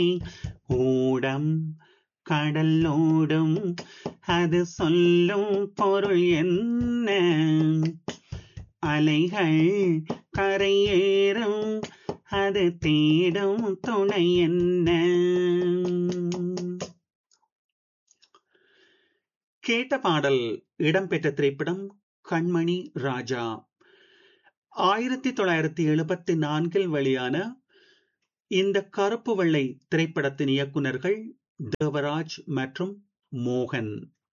ஊடம் கடல் ஓடும் அது சொல்லும் பொருள் என்ன அலைகள் கரையேறும் அது தேடும் துணை என்ன கேட்ட பாடல் இடம்பெற்ற திரைப்படம் கண்மணி ராஜா ஆயிரத்தி தொள்ளாயிரத்தி எழுபத்தி நான்கில் வெளியான இந்த கருப்பு வெள்ளை திரைப்படத்தின் இயக்குநர்கள் தேவராஜ் மற்றும் மோகன்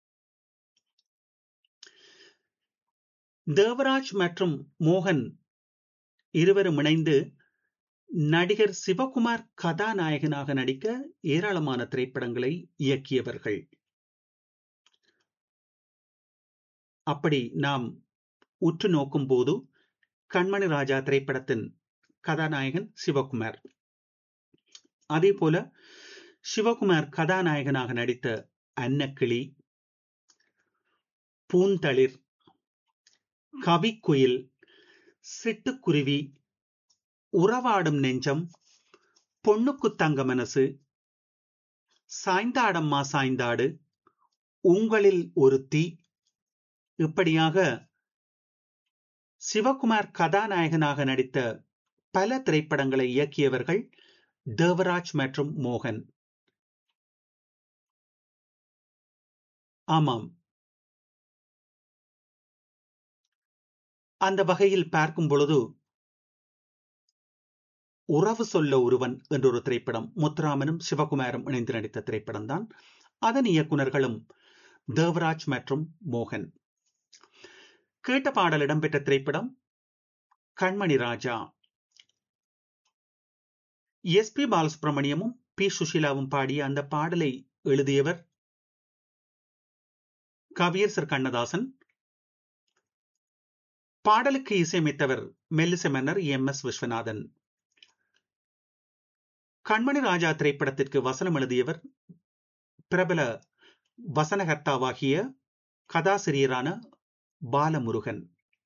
தேவராஜ் மற்றும் மோகன் இருவரும் இணைந்து நடிகர் சிவகுமார் கதாநாயகனாக நடிக்க ஏராளமான திரைப்படங்களை இயக்கியவர்கள் அப்படி நாம் உற்று நோக்கும் போது கண்மணி ராஜா திரைப்படத்தின் கதாநாயகன் சிவகுமார் அதே போல சிவகுமார் கதாநாயகனாக நடித்த அன்னக்கிளி பூந்தளிர் கவிக்குயில் சிட்டுக்குருவி உறவாடும் நெஞ்சம் பொண்ணுக்கு தங்க மனசு சாய்ந்தாடம்மா சாய்ந்தாடு உங்களில் ஒருத்தி இப்படியாக சிவகுமார் கதாநாயகனாக நடித்த பல திரைப்படங்களை இயக்கியவர்கள் தேவராஜ் மற்றும் மோகன் ஆமாம் அந்த வகையில் பார்க்கும் பொழுது உறவு சொல்ல ஒருவன் என்ற ஒரு திரைப்படம் முத்துராமனும் சிவகுமாரும் இணைந்து நடித்த திரைப்படம் தான் அதன் இயக்குநர்களும் தேவராஜ் மற்றும் மோகன் கேட்ட பாடல் இடம்பெற்ற திரைப்படம் கண்மணி ராஜா எஸ் பி பாலசுப்ரமணியமும் பி சுஷீலாவும் பாடிய அந்த பாடலை எழுதியவர் கவியரசர் கண்ணதாசன் பாடலுக்கு இசையமைத்தவர் மெல்லிசை மன்னர் எம் எஸ் விஸ்வநாதன் கண்மணி ராஜா திரைப்படத்திற்கு வசனம் எழுதியவர் பிரபல வசனகர்த்தாவாகிய கதாசிரியரான பாலமுருகன்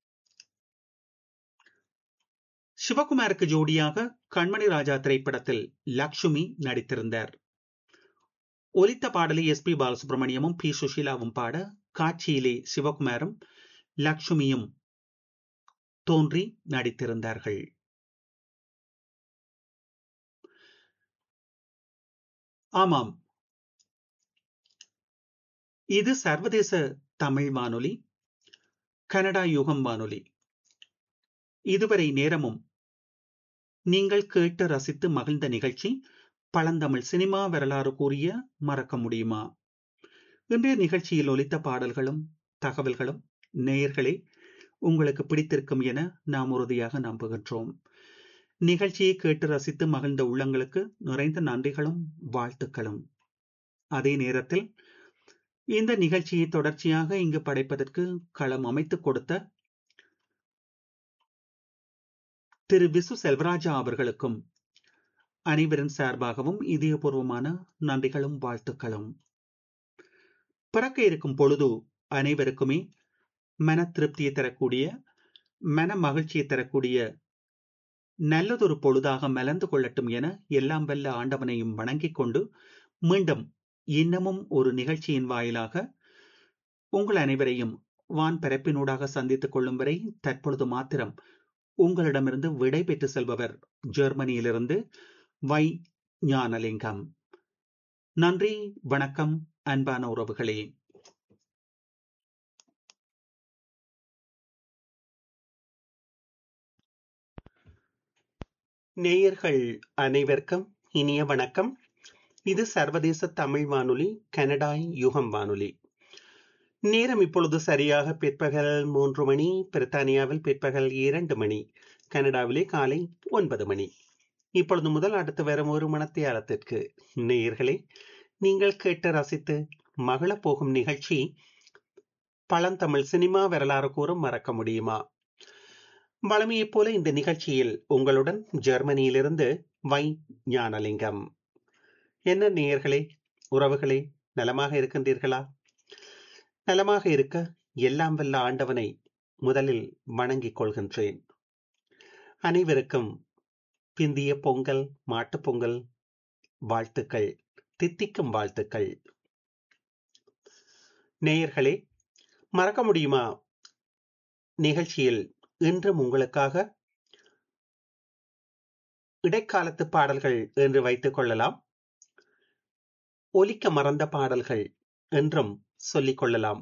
சிவகுமாருக்கு ஜோடியாக கண்மணி ராஜா திரைப்படத்தில் லக்ஷ்மி நடித்திருந்தார் ஒலித்த பாடலை எஸ் பி பாலசுப்ரமணியமும் பி சுஷீலாவும் பாட காட்சியிலே சிவகுமாரும் லக்ஷ்மியும் தோன்றி நடித்திருந்தார்கள் ஆமாம் இது சர்வதேச தமிழ் வானொலி கனடா யுகம் வானொலி இதுவரை நேரமும் நீங்கள் கேட்டு ரசித்து மகிழ்ந்த நிகழ்ச்சி பழந்தமிழ் சினிமா வரலாறு கூறிய மறக்க முடியுமா இன்றைய நிகழ்ச்சியில் ஒலித்த பாடல்களும் தகவல்களும் நேயர்களே உங்களுக்கு பிடித்திருக்கும் என நாம் உறுதியாக நம்புகின்றோம் நிகழ்ச்சியை கேட்டு ரசித்து மகிழ்ந்த உள்ளங்களுக்கு நிறைந்த நன்றிகளும் வாழ்த்துக்களும் அதே நேரத்தில் இந்த நிகழ்ச்சியை தொடர்ச்சியாக இங்கு படைப்பதற்கு களம் அமைத்துக் கொடுத்த திரு விசு செல்வராஜா அவர்களுக்கும் அனைவரின் சார்பாகவும் இதயபூர்வமான நன்றிகளும் வாழ்த்துக்களும் பிறக்க இருக்கும் பொழுது அனைவருக்குமே மன திருப்தியை தரக்கூடிய மன மகிழ்ச்சியை தரக்கூடிய நல்லதொரு பொழுதாக மலர்ந்து கொள்ளட்டும் என எல்லாம் வல்ல ஆண்டவனையும் வணங்கிக் கொண்டு மீண்டும் இன்னமும் ஒரு நிகழ்ச்சியின் வாயிலாக உங்கள் அனைவரையும் வான் பரப்பினூடாக சந்தித்துக் கொள்ளும் வரை தற்பொழுது மாத்திரம் உங்களிடமிருந்து விடை பெற்று செல்பவர் ஜெர்மனியிலிருந்து வை ஞானலிங்கம் நன்றி வணக்கம் அன்பான உறவுகளே நேயர்கள் அனைவருக்கும் இனிய வணக்கம் இது சர்வதேச தமிழ் வானொலி கனடாய் யுகம் வானொலி நேரம் இப்பொழுது சரியாக பிற்பகல் மூன்று மணி பிரித்தானியாவில் பிற்பகல் இரண்டு மணி கனடாவிலே காலை ஒன்பது மணி இப்பொழுது முதல் அடுத்து வரும் ஒரு மணத்தியாலத்திற்கு நேயர்களே நீங்கள் கேட்டு ரசித்து மகள போகும் நிகழ்ச்சி பழந்தமிழ் சினிமா வரலாறு கூறும் மறக்க முடியுமா வளமையைப் போல இந்த நிகழ்ச்சியில் உங்களுடன் ஜெர்மனியிலிருந்து வை ஞானலிங்கம் என்ன நேயர்களே உறவுகளே நலமாக இருக்கின்றீர்களா நலமாக இருக்க எல்லாம் வல்ல ஆண்டவனை முதலில் வணங்கிக் கொள்கின்றேன் அனைவருக்கும் பிந்திய பொங்கல் மாட்டுப் பொங்கல் வாழ்த்துக்கள் தித்திக்கும் வாழ்த்துக்கள் நேயர்களே மறக்க முடியுமா நிகழ்ச்சியில் இன்றும் உங்களுக்காக இடைக்காலத்து பாடல்கள் என்று வைத்துக் கொள்ளலாம் ஒலிக்க மறந்த பாடல்கள் என்றும் சொல்லிக் கொள்ளலாம்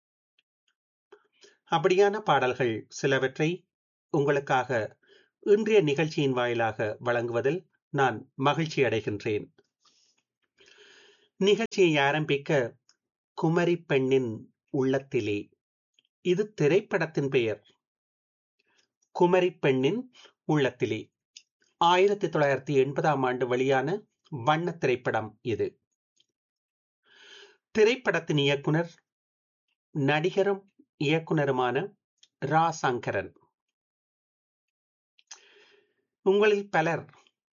அப்படியான பாடல்கள் சிலவற்றை உங்களுக்காக இன்றைய நிகழ்ச்சியின் வாயிலாக வழங்குவதில் நான் மகிழ்ச்சி அடைகின்றேன் நிகழ்ச்சியை ஆரம்பிக்க குமரி பெண்ணின் உள்ளத்திலே இது திரைப்படத்தின் பெயர் குமரி பெண்ணின் உள்ளத்திலே ஆயிரத்தி தொள்ளாயிரத்தி எண்பதாம் ஆண்டு வெளியான வண்ண திரைப்படம் இது திரைப்படத்தின் இயக்குனர் நடிகரும் இயக்குனருமான ரா சங்கரன் உங்களில் பலர்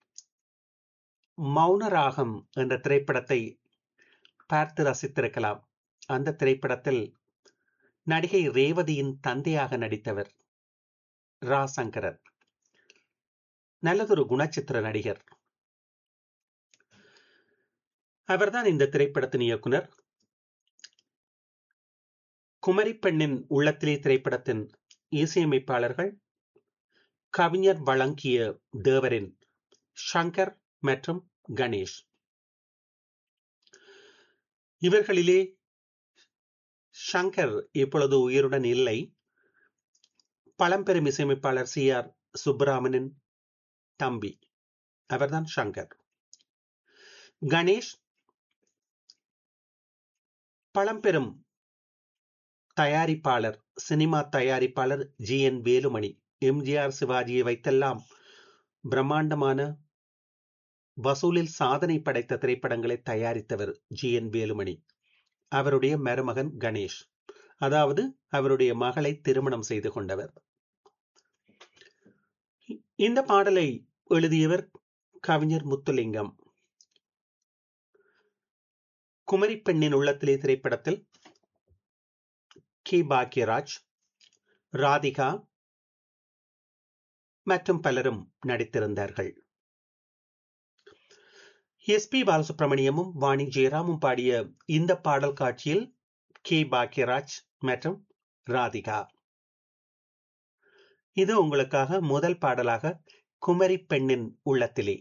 மௌனராகம் என்ற திரைப்படத்தை பார்த்து ரசித்திருக்கலாம் அந்த திரைப்படத்தில் நடிகை ரேவதியின் தந்தையாக நடித்தவர் ரா சங்கரன் நல்லதொரு குணச்சித்திர நடிகர் அவர்தான் இந்த திரைப்படத்தின் இயக்குனர் குமரி பெண்ணின் உள்ளத்திலே திரைப்படத்தின் இசையமைப்பாளர்கள் கவிஞர் வழங்கிய தேவரின் ஷங்கர் மற்றும் கணேஷ் இவர்களிலே ஷங்கர் இப்பொழுது உயிருடன் இல்லை பழம்பெரும் இசையமைப்பாளர் சி ஆர் சுப்பராமனின் தம்பி அவர்தான் ஷங்கர் கணேஷ் பழம்பெரும் தயாரிப்பாளர் சினிமா தயாரிப்பாளர் ஜி என் வேலுமணி எம்ஜிஆர் சிவாஜியை வைத்தெல்லாம் பிரம்மாண்டமான வசூலில் சாதனை படைத்த திரைப்படங்களை தயாரித்தவர் ஜி என் வேலுமணி அவருடைய மருமகன் கணேஷ் அதாவது அவருடைய மகளை திருமணம் செய்து கொண்டவர் இந்த பாடலை எழுதியவர் கவிஞர் முத்துலிங்கம் குமரி பெண்ணின் உள்ளத்திலே திரைப்படத்தில் கே பாக்யராஜ் ராதிகா மற்றும் பலரும் நடித்திருந்தார்கள் எஸ் பி பாலசுப்ரமணியமும் வாணி ஜெயராமும் பாடிய இந்த பாடல் காட்சியில் கே பாக்யராஜ் மற்றும் ராதிகா இது உங்களுக்காக முதல் பாடலாக குமரி பெண்ணின் உள்ளத்திலே